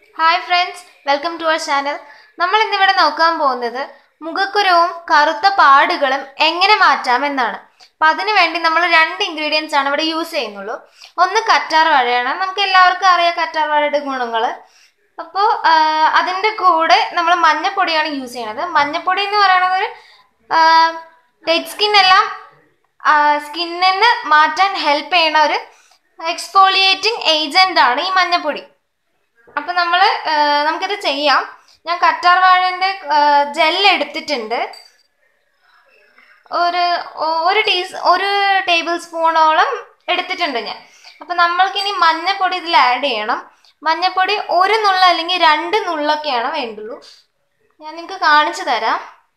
hi friends welcome to our channel നമ്മൾ ഇന്നിവിടെ നോക്കാൻ പോകുന്നത് മുഖക്കുരവും കറുത്ത പാടുകളും എങ്ങനെ മാറ്റാമെന്നാണ് അപ്പം അതിനു വേണ്ടി നമ്മൾ രണ്ട് ഇൻഗ്രീഡിയൻസ് ആണ് ഇവിടെ യൂസ് ചെയ്യുന്നുള്ളൂ ഒന്ന് കറ്റാർ വാഴയാണ് നമുക്ക് എല്ലാവർക്കും അറിയാം കറ്റാർ വാഴയുടെ ഗുണങ്ങൾ അപ്പോൾ അതിൻ്റെ കൂടെ നമ്മൾ മഞ്ഞപ്പൊടിയാണ് യൂസ് ചെയ്യണത് മഞ്ഞപ്പൊടി എന്ന് പറയുന്നത് ഒരു ഡെഡ് സ്കിൻ എല്ലാം സ്കിന്നിന് മാറ്റാൻ ഹെൽപ്പ് ചെയ്യണ ഒരു എക്സ്ഫോളിയേറ്റിംഗ് ഏജന്റ് ആണ് ഈ മഞ്ഞപ്പൊടി അപ്പം നമ്മൾ നമുക്കിത് ചെയ്യാം ഞാൻ കറ്റാർ വാഴൻ്റെ ജെൽ എടുത്തിട്ടുണ്ട് ഒരു ഒരു ടീ ഒരു ടേബിൾ സ്പൂണോളം എടുത്തിട്ടുണ്ട് ഞാൻ അപ്പം നമ്മൾക്കിനി മഞ്ഞപ്പൊടി ഇതിൽ ആഡ് ചെയ്യണം മഞ്ഞപ്പൊടി ഒരു നുള്ള അല്ലെങ്കിൽ രണ്ട് നുള്ളൊക്കെയാണ് വേണ്ടുള്ളൂ ഞാൻ നിങ്ങൾക്ക് കാണിച്ചു തരാം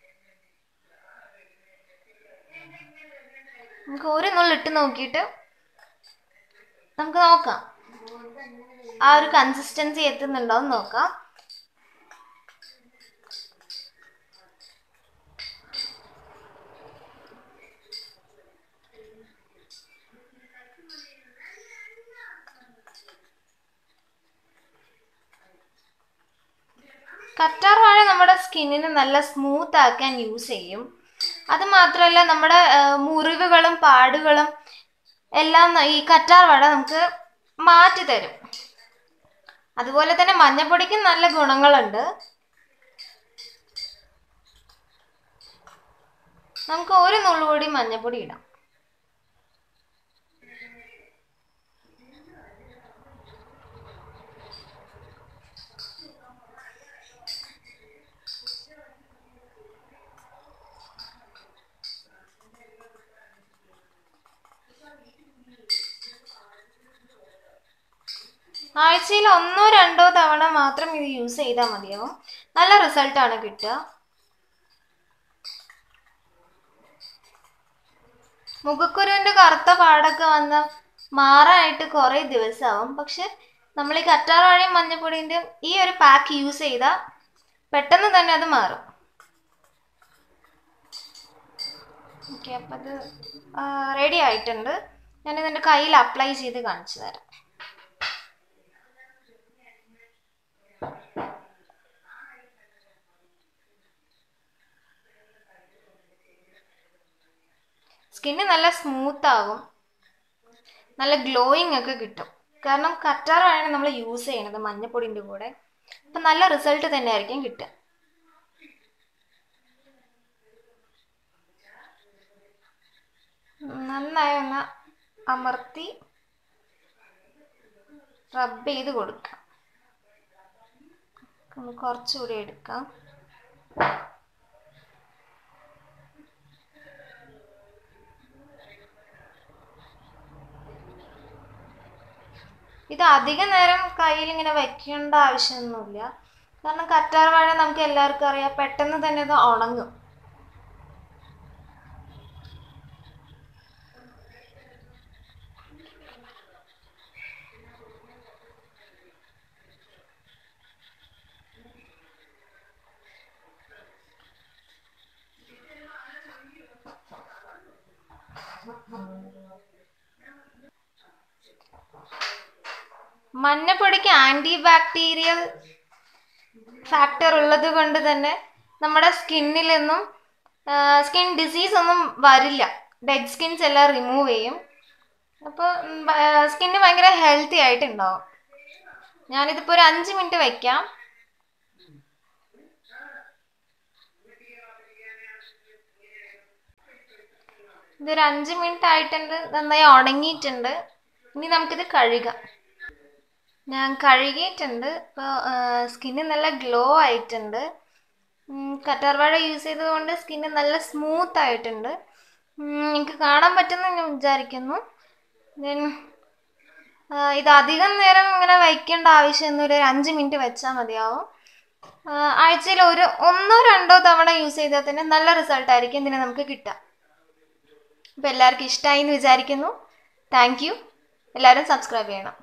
നമുക്ക് ഒരു നുള്ളിട്ട് നോക്കിയിട്ട് നമുക്ക് നോക്കാം ആ ഒരു കൺസിസ്റ്റൻസി എത്തുന്നുണ്ടോ എന്ന് നോക്കാം കറ്റാർ വാഴ നമ്മുടെ സ്കിന്നിന് നല്ല സ്മൂത്ത് ആക്കാൻ യൂസ് ചെയ്യും അത് മാത്രമല്ല നമ്മുടെ മുറിവുകളും പാടുകളും എല്ലാം ഈ കറ്റാർ വാഴ നമുക്ക് മാറ്റി തരും അതുപോലെ തന്നെ മഞ്ഞപ്പൊടിക്ക് നല്ല ഗുണങ്ങളുണ്ട് നമുക്ക് ഒരു നുള്ളുകൂടി മഞ്ഞപ്പൊടി ഇടാം ആഴ്ചയിൽ ഒന്നോ രണ്ടോ തവണ മാത്രം ഇത് യൂസ് ചെയ്താൽ മതിയാവും നല്ല റിസൾട്ടാണ് കിട്ടുക മുഖക്കുരുവിൻ്റെ കറുത്ത പാടൊക്കെ വന്ന് മാറാനായിട്ട് കുറേ ദിവസമാവും പക്ഷെ നമ്മൾ ഈ കറ്റാർവാഴയും മഞ്ഞപ്പൊടിൻ്റെയും ഈ ഒരു പാക്ക് യൂസ് ചെയ്താൽ പെട്ടെന്ന് തന്നെ അത് മാറും ഓക്കെ അപ്പം അത് റെഡി ആയിട്ടുണ്ട് ഞാനിതെൻ്റെ കയ്യിൽ അപ്ലൈ ചെയ്ത് കാണിച്ചു തരാം സ്കിന്ന് നല്ല സ്മൂത്ത് ആകും നല്ല ഗ്ലോയിങ് ഒക്കെ കിട്ടും കാരണം കറ്റാറാണ് നമ്മൾ യൂസ് ചെയ്യണത് മഞ്ഞപ്പൊടിൻ്റെ കൂടെ അപ്പം നല്ല റിസൾട്ട് തന്നെ ആയിരിക്കും കിട്ടുക നന്നായി ഒന്ന് അമർത്തി റബ്ബ് ചെയ്ത് കൊടുക്കാം ഒന്ന് കുറച്ചുകൂടി എടുക്കാം ഇത് അധിക നേരം കയ്യിൽ ഇങ്ങനെ വെക്കേണ്ട ആവശ്യമൊന്നുമില്ല കാരണം കറ്റാർ വാഴ നമുക്ക് എല്ലാവർക്കും അറിയാം പെട്ടെന്ന് തന്നെ ഇത് ഉണങ്ങും മഞ്ഞപ്പൊടിക്ക് ആൻറ്റി ബാക്ടീരിയൽ ഫാക്ടർ ഉള്ളത് കൊണ്ട് തന്നെ നമ്മുടെ സ്കിന്നിലൊന്നും സ്കിൻ ഡിസീസ് ഒന്നും വരില്ല ഡെഡ് സ്കിൻസ് എല്ലാം റിമൂവ് ചെയ്യും അപ്പോൾ സ്കിന്ന് ഭയങ്കര ഹെൽത്തി ആയിട്ടുണ്ടാവും ഞാനിതിപ്പോൾ ഒരു അഞ്ച് മിനിറ്റ് വയ്ക്കാം ഇതൊരു അഞ്ച് മിനിറ്റ് ആയിട്ടുണ്ട് നന്നായി ഉണങ്ങിയിട്ടുണ്ട് ഇനി നമുക്കിത് കഴുകാം ഞാൻ കഴുകിയിട്ടുണ്ട് ഇപ്പോൾ സ്കിന്ന് നല്ല ഗ്ലോ ആയിട്ടുണ്ട് കറ്റാർവാഴ യൂസ് ചെയ്തതുകൊണ്ട് സ്കിന്ന് നല്ല സ്മൂത്ത് ആയിട്ടുണ്ട് എനിക്ക് കാണാൻ പറ്റുമെന്ന് ഞാൻ വിചാരിക്കുന്നു ദെൻ ഇത് അധികം നേരം ഇങ്ങനെ വയ്ക്കേണ്ട ആവശ്യമൊന്നുമില്ല ഒരു അഞ്ച് മിനിറ്റ് വെച്ചാൽ മതിയാവും ആഴ്ചയിൽ ഒരു ഒന്നോ രണ്ടോ തവണ യൂസ് ചെയ്താൽ തന്നെ നല്ല റിസൾട്ട് ആയിരിക്കും ഇതിന് നമുക്ക് കിട്ടുക അപ്പോൾ എല്ലാവർക്കും ഇഷ്ടമായി എന്ന് വിചാരിക്കുന്നു താങ്ക് യു എല്ലാവരും സബ്സ്ക്രൈബ് ചെയ്യണം